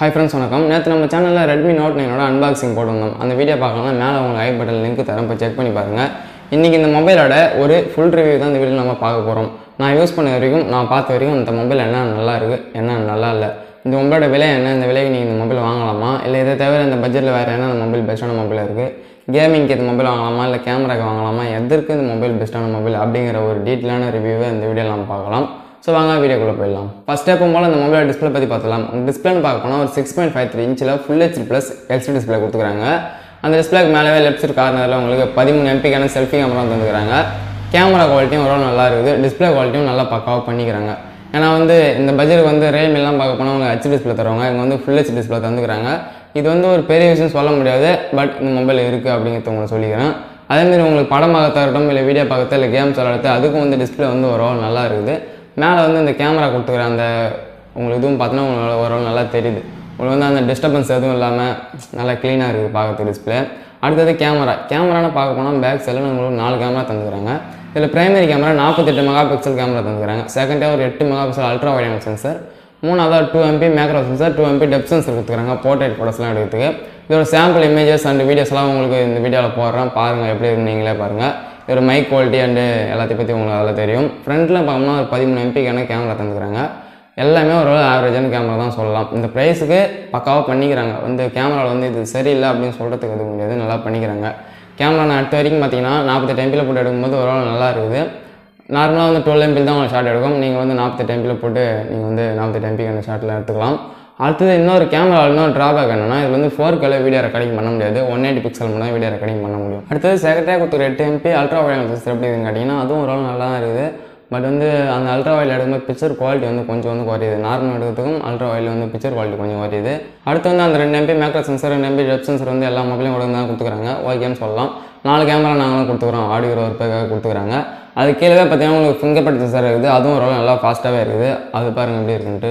hi friends வணக்கம் நேற்று நம்ம சேனலில் ரெட்மி நோட் நைனோட அன்பாக்சிங் போட்டிருந்தோம் அந்த வீடியோ பார்க்கலாம் மேலே உங்களுக்கு ஐ பட்டன் லிங்க் தரேன் இப்போ செக் பண்ணி பாருங்கள் இன்றைக்கி இந்த மொபைலோட ஒரு ஃபுல் ரிவ்யூ தான் இந்த வீடியோ நம்ம பார்க்க போகிறோம் நான் யூஸ் பண்ண வரைக்கும் நான் பார்த்த வரைக்கும் இந்த மொபைல் என்ன நல்லா இருக்குது என்ன நல்லா இல்லை இந்த மொபைலோட விலை என்ன இந்த விலைக்கு நீங்கள் இந்த மொபைல் வாங்கலாமா இல்லை இதை தவிர இந்த பட்ஜெட்டில் வேறு என்ன மொபைல் பெஸ்ட்டான மொபைல் இருக்குது கேமிங்க்கு இந்த மொபைல் வாங்கலாமா இல்லை கேமராக்கு வாங்கலாமா எதற்கு இந்த மொபைல் பெஸ்ட்டான மொபைல் அப்படிங்கிற ஒரு டீட்டெயிலான ரிவ்யூவை இந்த வீடியோவில் நம்ம பார்க்கலாம் ஸோ வாங்க வீடியோக்குள்ளே போயிடலாம் ஃபஸ்ட் எப்போ போல் இந்த மொபைல் டிஸ்பிளே பற்றி பார்த்துலாம் டிஸ்பிளேன்னு பார்க்க போனால் ஒரு சிக்ஸ் பாயிண்ட் ஃபைவ் த்ரீ இன்ச்சில் full HD plus LCD display கொடுத்துருக்காங்க அந்த டிஸ்பிளேக்கு மேலே லெஃப்ட் சைட் கார்னரில் உங்களுக்கு பதிமூணு எம்பிக்கான செல்ஃபி கேமரா தந்துருக்காங்க கேமரா குவாலிட்டியும் ஓரளவு நல்லா இருக்குது டிஸ்பிளே குவாலிட்டியும் நல்லா பக்காவாக பண்ணிக்கிறாங்க ஏன்னா வந்து இந்த பட்ஜெட் வந்து ரேல்மிலாம் பார்க்க போனால் அவங்க ஹெச் டிஸ்பிளே தருவாங்க இங்கே வந்து ஃபுல் ஹெச் டிஸ்பிளே தந்துக்கிறாங்க இது வந்து ஒரு பெரிய விஷயம் சொல்ல முடியாது பட் இந்த மொபைல் இருக்குது அப்படிங்கிறத உங்களுக்கு சொல்லிக்கிறேன் அதேமாதிரி உங்களுக்கு படம் பார்க்க இருக்கட்டும் இல்லை வீடியோ பார்க்கறது இல்லை கேம்ஸ் விளாடுறது அதுக்கும் வந்து டிஸ்பிளே வந்து ஓரளவு நல்லா இருக்குது மேலே வந்து இந்த கேமரா கொடுத்துக்கிற அந்த உங்களுக்கு இதுவும் பார்த்தீங்கன்னா உங்களுக்கு ஓரளவு நல்லா தெரியுது உங்களுக்கு வந்து அந்த டிஸ்டர்பன்ஸ் எதுவும் இல்லாமல் நல்லா க்ளீனாக இருக்குது பார்க்கறதுக்கு டிஸ்பிளே அடுத்தது கேமரா கேமரான்னு பார்க்க போனால் பேக் சைடில் உங்களுக்கு நாலு கேமரா தந்துக்கிறாங்க இதில் பிரைமரி கேமரா நாற்பத்தெட்டு மெகா பிக்சல் கேமரா தந்துக்கிறாங்க செகண்டாக ஒரு எட்டு megapixel ultra wide angle sensor மூணாவது two MP macro sensor two MP depth sensor கொடுத்துக்கிறாங்க போர்ட்ரேட் ஃபோட்டோஸ்லாம் எடுக்கிறதுக்கு இதோட சாம்பிள் இமேஜஸ் அண்ட் வீடியோஸ்லாம் உங்களுக்கு இந்த வீடியோவில் போடுறேன் பாருங்கள் எப்படி இருக்கு நீங்களே பாருங்கள் இதோட மைக் குவாலிட்டி அண்டு எல்லாத்தையும் பற்றி உங்களுக்கு அதில் தெரியும் ஃப்ரண்ட்டில் பார்த்தோம்னா ஒரு பதிமூணு எம்பிக்கான கேமரா தந்துக்கிறாங்க எல்லாமே ஒரு ஆவரேஜான கேமரா தான் சொல்லலாம் இந்த ப்ரைஸுக்கு பக்காவாக பண்ணிக்கிறாங்க வந்து கேமராவில் வந்து இது சரியில்லை அப்படின்னு சொல்கிறதுக்கு எதுவும் முடியாது நல்லா பண்ணிக்கிறாங்க கேமரா நான் அடுத்த வரைக்கும் பார்த்தீங்கன்னா நாற்பத்தெட்டு எம்பியில் போட்டு எடுக்கும்போது ஓரளவு நல்லா இருக்குது நார்மலாக வந்து டுவெல் எம்பியில் தான் உங்களுக்கு ஷார்ட் எடுக்கும் நீங்கள் வந்து நாற்பத்தெட்டு எம்பியில் போட்டு நீங்கள் வந்து நாற்பத்தெட்டு எம்பிக்கு அந்த ஷார்ட்டில் எடுத்துக்கலாம் அடுத்தது இன்னொரு கேமரா இன்னொரு ட்ராபேக் என்னன்னா இது வந்து ஃபோர் கேல வீடியோ ரெக்கார்டிங் பண்ண முடியாது ஒன் எயிட்டி பிக்சல் மட்டும் தான் வீடியோ ரெக்கார்டிங் பண்ண முடியும் அடுத்தது செகண்டாக கொடுத்துரு எட்டு எம்பி அல்ட்ரா வைட் சென்சர் எப்படி இருக்குன்னு கேட்டிங்கன்னா அதுவும் ஓரளவு நல்லா தான் இருக்குது பட் வந்து அந்த அல்ட்ரா வைல் எடுக்கும்போது பிக்சர் குவாலிட்டி வந்து கொஞ்சம் வந்து குறையுது நார்மல் எடுக்கிறதுக்கும் அல்ட்ரா வைல் வந்து பிக்சர் குவாலிட்டி கொஞ்சம் குறையுது அடுத்து வந்து அந்த ரெண்டு எம்பி மேக்ரோ சென்சர் ரெண்டு எம்பி டெப் சென்சர் வந்து எல்லா மொபைலையும் கூட தான் கொடுத்துக்குறாங்க ஓகேன்னு சொல்லலாம் நாலு கேமரா நாங்களும் கொடுத்துக்குறோம் ஆடியோ ஒரு பேக்காக கொடுத்துக்குறாங்க அது கீழே பார்த்தீங்கன்னா உங்களுக்கு ஃபிங்கர் பிரிண்ட் சென்சர் இருக்குது அதுவும் ஓரளவு நல்லா ஃபாஸ்ட்டாகவே இருக்குது அது பாருங்கள் எப்படி இருக்குன்ட்டு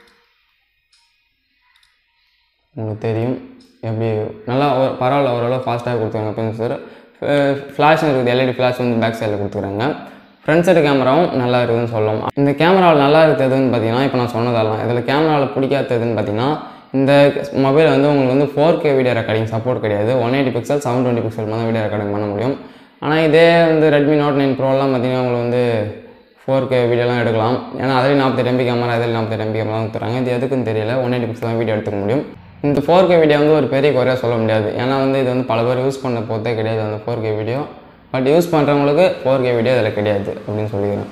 உங்களுக்கு தெரியும் எப்படி நல்லா ஒரு பரவாயில்ல ஓரளவு ஃபாஸ்ட்டாக கொடுத்துருக்காங்க பென்சர் ஃப்ளாஷும் இருக்குது எல்இடி ஃப்ளாஷ் வந்து பேக் சைடில் கொடுத்துருக்காங்க ஃப்ரண்ட் சைடு கேமராவும் நல்லா இருக்குதுன்னு சொல்லலாம் இந்த கேமராவில் நல்லா இருக்கிறதுன்னு பார்த்தீங்கன்னா இப்போ நான் சொன்னதெல்லாம் இதில் கேமராவில் பிடிக்காததுன்னு பார்த்தீங்கன்னா இந்த மொபைல் வந்து உங்களுக்கு வந்து four K video recording support கிடையாது one eighty pixel seven twenty pixel தான் வீடியோ ரெக்கார்டிங் பண்ண முடியும் ஆனால் இதே வந்து ரெட்மி நோட் நைன் ப்ரோலாம் பார்த்தீங்கன்னா உங்களுக்கு வந்து ஃபோர் கே வீடியோலாம் எடுக்கலாம் ஏன்னா அதில் நாற்பத்தெட்டு எம்பி கேமரா அதில் நாற்பத்தெட்டு எம்பி கேமரா கொடுத்துறாங்க இது எதுக்குன்னு தெரியல ஒன் எயிட்டி பிக்சல் தான் வீடியோ எடுத்துக்க முடியும் இந்த ஃபோர் கே வீடியோ வந்து ஒரு பெரிய குறையாக சொல்ல முடியாது ஏன்னா வந்து இது வந்து பல பேர் யூஸ் பண்ண போதே கிடையாது அந்த four K video but use பண்ணுறவங்களுக்கு ஃபோர் கே வீடியோ அதில் கிடையாது அப்படின்னு சொல்லிக்கிறேன்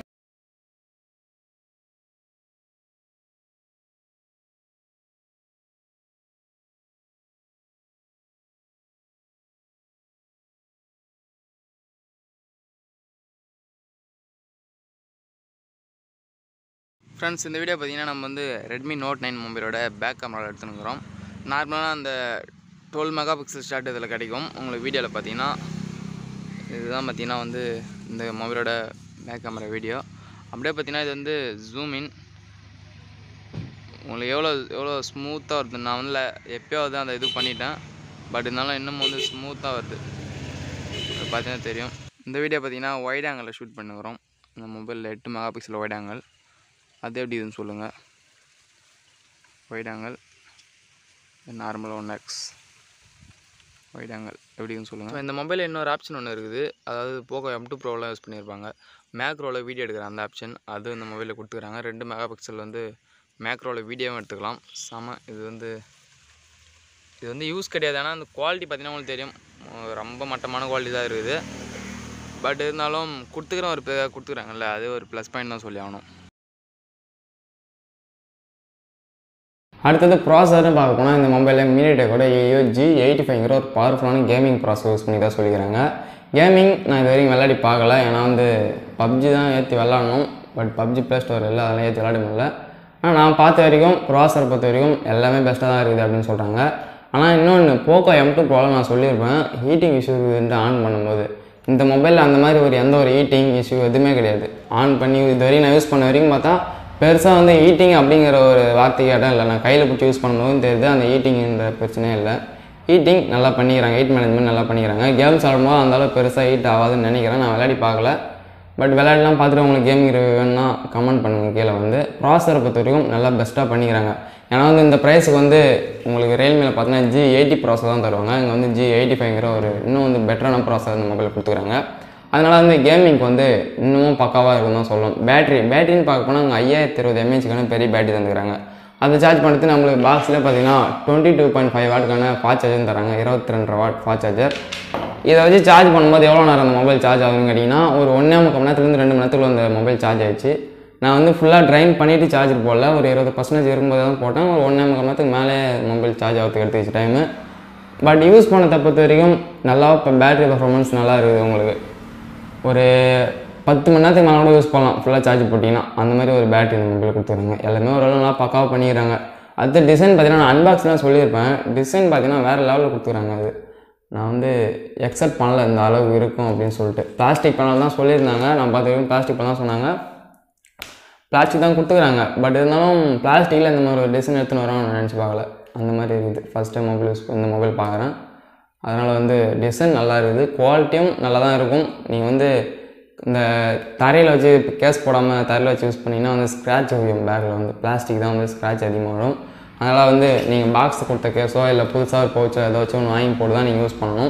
ஃப்ரெண்ட்ஸ் இந்த வீடியோ பார்த்தீங்கன்னா நம்ம வந்து ரெட்மி நோட் நைன் மொபைலோட பேக் கேமராவில் எடுத்துனுக்குறோம் நார்மலாக அந்த டுவெல் மெகா பிக்சல் ஷாட் இதில் கிடைக்கும் உங்களுக்கு வீடியோவில் பார்த்தீங்கன்னா இதுதான் பார்த்தீங்கன்னா வந்து இந்த மொபைலோட பேக் கேமரா வீடியோ அப்படியே பார்த்தீங்கன்னா இது வந்து ஜூம் இன் உங்களுக்கு எவ்வளோ எவ்வளோ ஸ்மூத்தாக வருது நான் வந்து எப்போயாவது அந்த இது பண்ணிட்டேன் பட் இருந்தாலும் இன்னும் வந்து ஸ்மூத்தாக வருது இது பார்த்தீங்கன்னா தெரியும் இந்த வீடியோ பார்த்தீங்கன்னா ஒயிட் ஆங்கிளில் ஷூட் பண்ணுக்கிறோம் இந்த மொபைலில் எட்டு மெகா பிக்சல் ஒயிட் ஆங்கிள் அது எப்படி இதுன்னு சொல்லுங்கள் wide angle normal one X wide angle எப்படின்னு சொல்லுங்கள் இந்த மொபைலில் இன்னொரு ஆப்ஷன் ஒன்று இருக்குது அதாவது போகோ எம் டூ ப்ரோலாம் யூஸ் பண்ணியிருப்பாங்க மேக்ரோவில் வீடியோ எடுக்கிற அந்த ஆப்ஷன் அது இந்த மொபைலில் கொடுத்துக்கிறாங்க ரெண்டு மெகா பிக்சல் வந்து மேக்ரோவில் வீடியோவும் எடுத்துக்கலாம் செம இது வந்து இது வந்து யூஸ் கிடையாது ஆனால் அந்த குவாலிட்டி பார்த்தீங்கன்னா உங்களுக்கு தெரியும் ரொம்ப மட்டமான குவாலிட்டி தான் இருக்குது பட் இருந்தாலும் கொடுத்துக்கிறோம் ஒரு கொடுத்துக்குறாங்கல்ல அது ஒரு ப்ளஸ் பாயிண்ட் தான் சொல்லி ஆகணும் அடுத்தது ப்ராசர்னு பார்க்க போனால் இந்த மொபைலில் மீடியடெக்கோட ஏயோ ஜி எயிட்டி ஃபைவ்ங்கிற ஒரு பவர்ஃபுல்லான கேமிங் ப்ராசர் யூஸ் பண்ணி தான் சொல்லிக்கிறாங்க கேமிங் நான் இது வரைக்கும் விளையாடி பார்க்கல ஏன்னா வந்து பப்ஜி தான் ஏற்றி விளாடணும் பட் பப்ஜி ப்ளே ஸ்டோர் இல்லை அதெல்லாம் ஏற்றி விளையாட முடியல ஆனால் நான் பார்த்த வரைக்கும் ப்ராசர் பொறுத்த வரைக்கும் எல்லாமே பெஸ்ட்டாக தான் இருக்குது அப்படின்னு சொல்கிறாங்க ஆனால் இன்னொன்று போக்கோ எம் டூ ப்ரோவில் நான் சொல்லியிருப்பேன் ஹீட்டிங் இஷ்யூ இருக்குதுன்ட்டு ஆன் பண்ணும்போது இந்த மொபைலில் அந்த மாதிரி ஒரு எந்த ஒரு ஹீட்டிங் இஷ்யூ எதுவுமே கிடையாது ஆன் பண்ணி இது வரைக்கும் நான் யூஸ் பண்ண வரைக்கும் பார்த்தா பெருசாக வந்து ஈட்டிங் அப்படிங்கிற ஒரு வார்த்தைக்கு இடம் இல்லை நான் கையில் பிடிச்சி யூஸ் பண்ணும்போதும் தெரியுது அந்த ஈட்டிங்கிற பிரச்சனையே இல்லை ஈட்டிங் நல்லா பண்ணிக்கிறாங்க ஹீட் மேனேஜ்மெண்ட் நல்லா பண்ணிக்கிறாங்க கேம்ஸ் ஆடும்போது அந்தளவு பெருசாக ஹீட் ஆகாதுன்னு நினைக்கிறேன் நான் விளையாடி பார்க்கல பட் விளையாடலாம் பார்த்துட்டு உங்களுக்கு கேமிங் ரிவ்யூ வேணும்னா கமெண்ட் பண்ணுங்கள் கீழே வந்து ப்ராசரை பொறுத்த வரைக்கும் நல்லா பெஸ்ட்டாக பண்ணிக்கிறாங்க ஏன்னா வந்து இந்த ப்ரைஸுக்கு வந்து உங்களுக்கு ரியல்மியில் பார்த்தீங்கன்னா ஜி எயிட்டி ப்ராசர் தான் தருவாங்க இங்கே வந்து ஜி எயிட்டி ஃபைவ்ங்கிற ஒரு இன்னும் வந்து பெட்டரான ப்ராசர் இந்த மொபைல் கொடுத்துக்கிறாங்க அதனால் வந்து கேமிங்க்கு வந்து இன்னமும் பக்காவாக இருக்கும் தான் சொல்லணும் பேட்டரி பேட்டரின்னு பார்க்க போனால் அங்கே ஐயாயிரத்தி இருபது எம்ஏஹெச்க்கான பெரிய பேட்டரி தந்துக்கிறாங்க அதை சார்ஜ் பண்ணுறது நம்மளுக்கு பாக்ஸில் பார்த்தீங்கன்னா டுவெண்ட்டி டூ பாயிண்ட் ஃபைவ் வாட்க்கான ஃபாஸ்ட் சார்ஜர் தராங்க இருபத்தி ரெண்டு வாட் ஃபாஸ்ட் சார்ஜர் இதை வச்சு சார்ஜ் பண்ணும்போது எவ்வளோ நேரம் அந்த மொபைல் சார்ஜ் ஆகுதுன்னு கேட்டிங்கன்னா ஒரு ஒன்றே முக்கால் மணி நேரத்துலேருந்து ரெண்டு மணி நேரத்துக்குள்ள அந்த மொபைல் சார்ஜ் ஆயிடுச்சு நான் வந்து ஃபுல்லாக ட்ரைன் பண்ணிவிட்டு சார்ஜர் போடல ஒரு இருபது பர்சன்டேஜ் இருக்கும்போது தான் போட்டேன் ஒரு ஒன்றே முக்கால் மணி நேரத்துக்கு மேலே மொபைல் சார்ஜ் ஆகிறதுக்கு எடுத்துக்கிச்சு டைமு பட் யூஸ் பண்ணதை பொறுத்த வரைக்கும் நல்லா இப்போ பேட்டரி பர்ஃபார்மன்ஸ் நல்லா இருக்குது உங்களுக்கு ஒரு பத்து மணி நேரத்துக்கு மேலே கூட யூஸ் பண்ணலாம் ஃபுல்லாக சார்ஜ் போட்டிங்கன்னா அந்த மாதிரி ஒரு பேட்டரி இந்த மொபைல் கொடுத்துருங்க எல்லாமே ஓரளவு நல்லா பக்காவாக பண்ணிக்கிறாங்க அடுத்த டிசைன் பார்த்தீங்கன்னா நான் அன்பாக்ஸ்லாம் சொல்லியிருப்பேன் டிசைன் பார்த்தீங்கன்னா வேறு லெவலில் கொடுத்துறாங்க அது நான் வந்து எக்ஸப்ட் பண்ணல இந்த அளவுக்கு இருக்கும் அப்படின்னு சொல்லிட்டு பிளாஸ்டிக் பேனல் தான் சொல்லியிருந்தாங்க நான் பார்த்து வரைக்கும் பிளாஸ்டிக் பேனல் தான் சொன்னாங்க பிளாஸ்டிக் தான் கொடுத்துக்குறாங்க பட் இருந்தாலும் பிளாஸ்டிக்கில் இந்த மாதிரி ஒரு டிசைன் எடுத்துன்னு வரோம் நான் நினச்சி பார்க்கல அந்த மாதிரி இருக்குது ஃபஸ்ட் டைம் மொபைல் யூஸ் இந்த மொபைல் பார்க்குறேன் அதனால் வந்து டிசைன் நல்லா இருக்குது குவாலிட்டியும் நல்லா தான் இருக்கும் நீங்கள் வந்து இந்த தரையில் வச்சு கேஸ் போடாமல் தரையில் வச்சு யூஸ் பண்ணிங்கன்னா வந்து ஸ்க்ராட்ச் ஆகும் பேக்கில் வந்து பிளாஸ்டிக் தான் வந்து ஸ்க்ராட்ச் அதிகமாக வரும் அதனால் வந்து நீங்கள் பாக்ஸ் கொடுத்த கேஸோ இல்லை புதுசாக ஒரு பவுச்சோ ஏதோ வச்சு ஒன்று வாங்கி போட்டு தான் நீங்கள் யூஸ் பண்ணணும்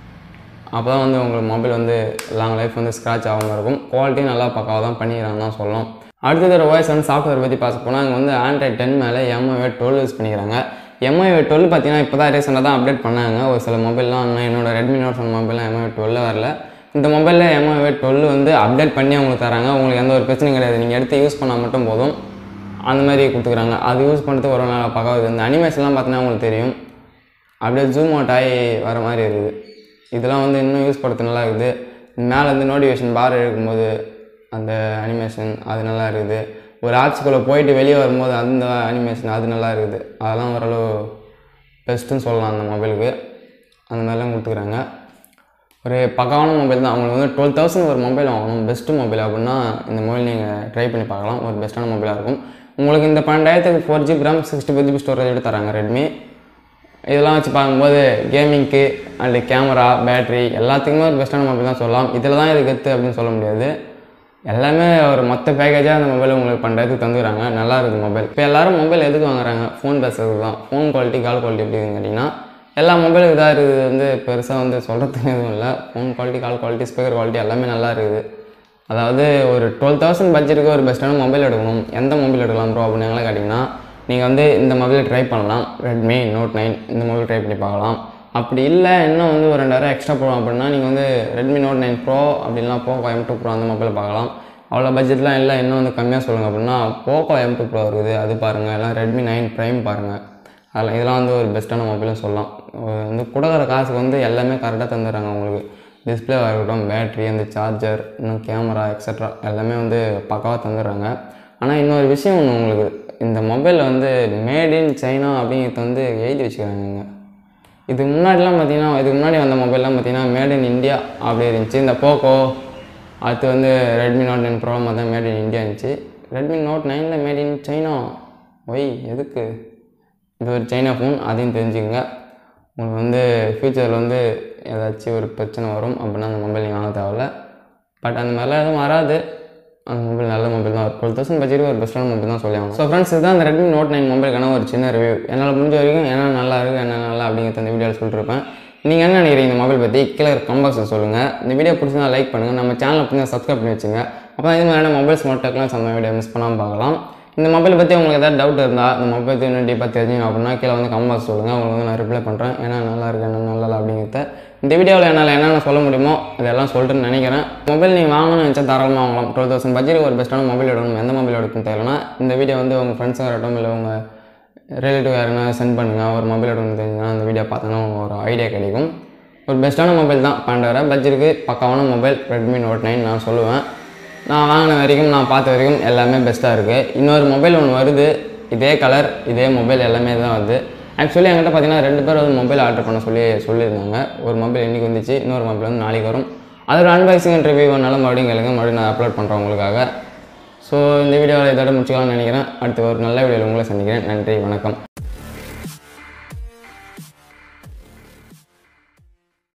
அப்போ தான் வந்து உங்களுக்கு மொபைல் வந்து லாங் லைஃப் வந்து ஸ்க்ராட்ச் ஆகாமல் இருக்கும் குவாலிட்டியும் நல்லா பக்காவாக தான் பண்ணிக்கிறாங்க தான் சொல்லலாம் அடுத்தது ஒரு வாய்ஸ் வந்து சாஃப்ட்வேர் பற்றி பார்க்க போனால் இங்கே வந்து ஆண்ட்ராய்ட் டென் மேலே எம்ஐவே டுவெல் யூஸ் பண்ணிக்கிறாங்க எம்ஐவே டுவெல் பார்த்தீங்கன்னா இப்போ தான் ரீசெண்டாக தான் அப்டேட் பண்ணாங்க ஒரு சில மொபைல்லாம் இன்னும் என்னோட ரெட்மி நோட் ஃபோன் மொபைல்லாம் எம்ஐவே டுவெல்ல வரல இந்த மொபைலில் எம்ஐவே டுவெல் வந்து அப்டேட் பண்ணி அவங்களுக்கு தராங்க உங்களுக்கு எந்த ஒரு பிரச்சனையும் கிடையாது நீங்கள் எடுத்து யூஸ் பண்ணால் மட்டும் போதும் அந்த மாதிரி கொடுத்துக்குறாங்க அது யூஸ் பண்ணுறதுக்கு ஒரு நாள் பக்காவது இந்த அனிமேஷன்லாம் பார்த்தீங்கன்னா உங்களுக்கு தெரியும் அப்படியே ஜூம் அவுட் ஆகி வர மாதிரி இருக்குது இதெல்லாம் வந்து இன்னும் யூஸ் பண்ணுறது நல்லா இருக்குது மேலே வந்து நோட்டிஃபிகேஷன் பார் எடுக்கும்போது அந்த அனிமேஷன் அது நல்லா இருக்குது ஒரு ஆப்ஸ்குள்ளே போயிட்டு வெளியே வரும்போது அந்த அனிமேஷன் அது நல்லா இருக்குது அதெல்லாம் ஓரளவு பெஸ்ட்டுன்னு சொல்லலாம் அந்த மொபைலுக்கு அந்த மாதிரிலாம் கொடுத்துக்குறாங்க ஒரு பக்காவான மொபைல் தான் அவங்களுக்கு வந்து டுவெல் தௌசண்ட் ஒரு மொபைல் வாங்கணும் பெஸ்ட்டு மொபைல் அப்படின்னா இந்த மொபைல் நீங்கள் ட்ரை பண்ணி பார்க்கலாம் ஒரு பெஸ்ட்டான மொபைலாக இருக்கும் உங்களுக்கு இந்த பன்னெண்டாயிரத்துக்கு four GB RAM sixty four GB storage எடுத்து தராங்க ரெட்மி இதெல்லாம் வச்சு பார்க்கும்போது கேமிங்க்கு அண்டு கேமரா பேட்ரி எல்லாத்துக்குமே ஒரு பெஸ்ட்டான மொபைல் தான் சொல்லலாம் இதில் தான் இது கெத்து அப்படின்னு சொல்ல முடியாது எல்லாமே ஒரு மொத்த பேக்கேஜாக அந்த மொபைல் உங்களுக்கு பண்ணுறதுக்கு தந்துக்கிறாங்க நல்லா இருக்குது மொபைல் இப்போ எல்லாரும் மொபைல் எதுக்கு வாங்குறாங்க ஃபோன் பேசுறதுக்கு தான் ஃபோன் குவாலிட்டி கால் குவாலிட்டி எப்படின்னு கேட்டிங்கன்னா எல்லா மொபைலும் இதாக இருக்குது வந்து பெருசாக வந்து சொல்கிறதுக்கு எதுவும் இல்லை phone quality call quality speaker quality எல்லாமே நல்லா இருக்குது அதாவது ஒரு டுவெல் தௌசண்ட் பட்ஜெட்டுக்கு ஒரு பெஸ்ட்டான மொபைல் எடுக்கணும் எந்த மொபைல் எடுக்கலாம் ப்ரோ அப்படின்னு கேட்டிங்கன்னா நீங்கள் வந்து இந்த மொபைலை ட்ரை பண்ணலாம் ரெட்மி நோட் நைன் இந்த மொபைல் ட்ரை பண்ணி பார்க்கலாம் அப்படி இல்லை இன்னும் வந்து ஒரு ரெண்டாயிரம் எக்ஸ்ட்ரா போடும் அப்படின்னா நீங்கள் வந்து ரெட்மி நோட் நைன் ப்ரோ அப்படின்னா போக்கோ எம் டூ ப்ரோ அந்த மொபைல் பார்க்கலாம் அவ்வளோ பட்ஜெட்லாம் இல்லை இன்னும் வந்து கம்மியாக சொல்லுங்கள் அப்படின்னா போக்கோ எம் டூ ப்ரோ இருக்குது அது பாருங்கள் எல்லாம் ரெட்மி நைன் ப்ரைம் பாருங்கள் அதெல்லாம் இதெல்லாம் வந்து ஒரு பெஸ்ட்டான மொபைல்னு சொல்லலாம் ஒரு வந்து கொடுக்குற காசுக்கு வந்து எல்லாமே கரெக்டாக தந்துடுறாங்க உங்களுக்கு டிஸ்பிளேவாக இருக்கட்டும் பேட்ரி அந்த சார்ஜர் இன்னும் கேமரா எக்ஸட்ரா எல்லாமே வந்து பக்காவாக தந்துடுறாங்க ஆனால் இன்னொரு விஷயம் ஒன்று உங்களுக்கு இந்த மொபைலில் வந்து மேட் இன் சைனா அப்படிங்கிறது வந்து எழுதி வச்சுக்கிறாங்க இதுக்கு முன்னாடிலாம் பார்த்தீங்கன்னா இதுக்கு முன்னாடி வந்த மொபைல்லாம் பார்த்தீங்கன்னா மேட் இன் இந்தியா அப்படி இருந்துச்சு இந்த போக்கோ அடுத்து வந்து ரெட்மி நோட் நைன் ப்ரோ பார்த்தா மேட் இன் இந்தியா இருந்துச்சு ரெட்மி நோட் நைனில் மேட் இன் சைனா ஒய் எதுக்கு இது ஒரு சைனா ஃபோன் அதையும் தெரிஞ்சுக்கங்க உங்களுக்கு வந்து ஃப்யூச்சரில் வந்து ஏதாச்சும் ஒரு பிரச்சனை வரும் அப்படின்னா அந்த மொபைல் நீங்கள் வாங்க தேவையில்ல பட் அந்த மாதிரிலாம் எதுவும் வராது அந்த மொபைல் நல்ல மொபைல் தான் டுவெல் தௌசண்ட் பட்ஜெட்டுக்கு ஒரு பெஸ்ட்டான மொபைல் தான் சொல்லி ஸோ ஃப்ரெண்ட்ஸ் இதுதான் அந்த ரெட்மி நோட் நைன் மொபைலுக்கான ஒரு சின்ன ரிவ்யூ என்னால் முடிஞ்ச வரைக்கும் என்ன நல்லா இருக்குது என்ன நல்லா அப்படிங்கிறத இந்த வீடியோவில் சொல்லிட்டுருப்பேன் நீங்கள் என்ன நினைக்கிறீங்க இந்த மொபைல் பற்றி கீழே கம்பாக்ஸில் சொல்லுங்கள் இந்த வீடியோ பிடிச்சிருந்தா லைக் பண்ணுங்கள் நம்ம சேனலை பிடிச்சா சப்ஸ்கிரைப் பண்ணி வச்சுங்க அப்போ இது மாதிரியான மொபைல் ஸ்மார்ட் டெக்லாம் சம்ம வீடியோ மிஸ் பண்ணாமல் பார்க்கலாம் இந்த மொபைல் பற்றி உங்களுக்கு ஏதாவது டவுட் இருந்தால் இந்த மொபைல் பற்றி இன்னும் டீப்பாக தெரிஞ்சுங்க அப்படின்னா கீழே வந்து கம்பாக்ஸ் சொல்லுங்கள் உங்களுக்கு வந்து நான் ரிப்ளை பண்ணுறேன் ஏன்னா நல்லா இருக்கு என்ன நல்லா இல்லை அப்படிங்கிறத இந்த வீடியோவில் என்னால் என்னென்ன சொல்ல முடியுமோ அதெல்லாம் சொல்லிட்டு நினைக்கிறேன் மொபைல் நீங்கள் வாங்கணும்னு நினச்சா தாராளமாக வாங்கலாம் டுவெல் தௌசண்ட் பட்ஜெட் ஒரு பெஸ்ட்டான மொபைல் எடுக்கணும் எந்த மொபைல் எடுக்கணும் தெரியலனா இந்த வீடியோ வந்து உங்கள் ஃப்ரெண்ட்ஸாக இருக்கட்டும் இல்லை உங்கள் ரிலேட்டிவ் யாருன்னா சென்ட் பண்ணுங்கள் ஒரு மொபைல் எடுக்கணும் தெரிஞ்சுன்னா அந்த வீடியோ பார்த்தோன்னா உங்களுக்கு ஒரு ஐடியா கிடைக்கும் ஒரு பெஸ்ட்டான மொபைல் தான் பன்னெண்டாயிரம் பட்ஜெட்டுக்கு பக்காவான மொபைல் ரெட்மி நோட் நைன் நான் சொல்லுவேன் நான் வாங்கின வரைக்கும் நான் பார்த்த வரைக்கும் எல்லாமே பெஸ்ட்டாக இருக்குது இன்னொரு மொபைல் ஒன்று வருது இதே கலர் இதே மொபைல் எல்லாமே தான் வருது ஆக்சுவலி என்கிட்ட பார்த்தீங்கன்னா ரெண்டு பேர் வந்து மொபைல் ஆர்டர் பண்ண சொல்லி சொல்லியிருந்தாங்க ஒரு மொபைல் இன்றைக்கி வந்துச்சு இன்னொரு மொபைல் வந்து நாளைக்கு வரும் அதோட அன்பாக்சிங் ரிவ்யூ வேணாலும் மறுபடியும் கேளுங்க மறுபடியும் நான் அப்லோட் பண்ணுறேன் உங்களுக்காக ஸோ இந்த வீடியோவில் இதோட முடிச்சுக்கலாம்னு நினைக்கிறேன் அடுத்து ஒரு நல்ல வீடியோவில் உங்களை சந்திக்கிறேன் நன்றி வணக்கம்